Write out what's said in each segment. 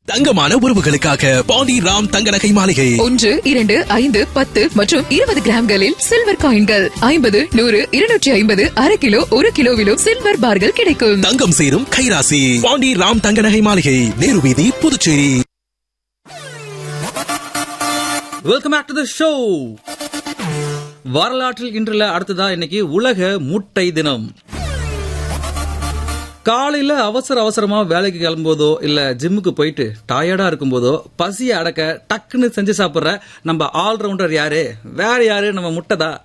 தங்கமான உறவுகளுக்காக பாண்டி ராம் தங்க நகை மாளிகை ஒன்று இரண்டு ஐந்து பத்து மற்றும் இருபது கிராம்களில் சில்வர் காயின்கள் ஐம்பது நூறு இருநூற்றி ஐம்பது அரை கிலோ ஒரு கிலோவிலும் சில்வர் பார்கள் கிடைக்கும் தங்கம் சேரும் கைராசி பாண்டி ராம் தங்க நகை மாளிகை நேரு வீதி Puducherry welcome back to the show வரலாற்றில் இன்றுல அடுத்ததா இன்னைக்கு உலக முட்டை தினம் காலையில அவசர அவசரமா வேலைக்கு கிளம்பும்போதோ இல்ல ஜிம்முக்கு போயிட்டு டயர்டா இருக்கும்போதோ பசியை அடக்க டக்குன்னு செஞ்சு சாப்பிடுற நம்ம ஆல்ரவுண்டர் யாரு வேற யாரு நம்ம முட்டை தான்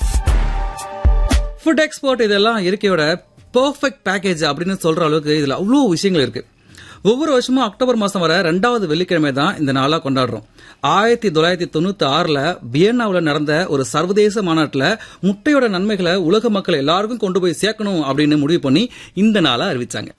ஃபுட் எக்ஸ்போர்ட் இதெல்லாம் இருக்கையோட பெர்ஃபெக்ட் பேக்கேஜ் அப்படின்னு சொல்ற அளவுக்கு இதுல அவ்வளோ விஷயங்கள் இருக்கு ஒவ்வொரு வருஷமும் அக்டோபர் மாசம் வர ரெண்டாவது வெள்ளிக்கிழமை தான் இந்த நாளா கொண்டாடுறோம் ஆயிரத்தி தொள்ளாயிரத்தி தொண்ணூத்தி ஆறுல வியன்னாவில் நடந்த ஒரு சர்வதேச மாநாட்டில் முட்டையோட நன்மைகளை உலக மக்கள் எல்லாருக்கும் கொண்டு போய் சேர்க்கணும் அப்படின்னு முடிவு பண்ணி இந்த நாளை அறிவிச்சாங்க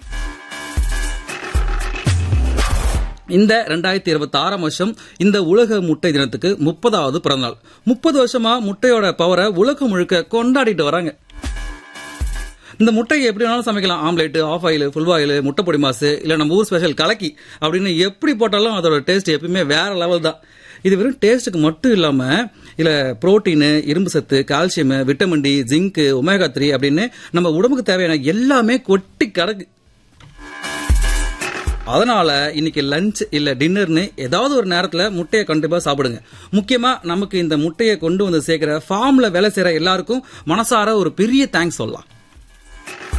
இந்த ரெண்டாயிரத்தி இருபத்தி ஆறாம் வருஷம் இந்த உலக முட்டை தினத்துக்கு முப்பதாவது பிறந்தநாள் முப்பது வருஷமா முட்டையோட பவரை உலகம் முழுக்க கொண்டாடிட்டு வராங்க இந்த முட்டையை எப்படி வேணாலும் சமைக்கலாம் omelette half boil full boil முட்டை பொடி மாசு இல்ல நம்ம ஊர் ஸ்பெஷல் கலக்கி அப்படின்னு எப்படி போட்டாலும் அதோட டேஸ்ட் எப்பயுமே வேற லெவல் தான் இது வெறும் டேஸ்ட்டுக்கு மட்டும் இல்லாம இல்ல புரோட்டீன் இரும்பு சத்து calcium vitamin D zinc omega three அப்படின்னு நம்ம உடம்புக்கு தேவையான எல்லாமே கொட்டி கிடக்கு அதனால இன்னைக்கு லஞ்ச் இல்ல டின்னர்னு ஏதாவது ஒரு நேரத்துல முட்டையை கண்டிப்பா சாப்பிடுங்க முக்கியமா நமக்கு இந்த முட்டையை கொண்டு வந்து சேர்க்கிற ஃபார்ம்ல வேலை செய்யற எல்லாருக்கும் மனசார ஒரு பெரிய தேங்க்ஸ் சொல்லலாம்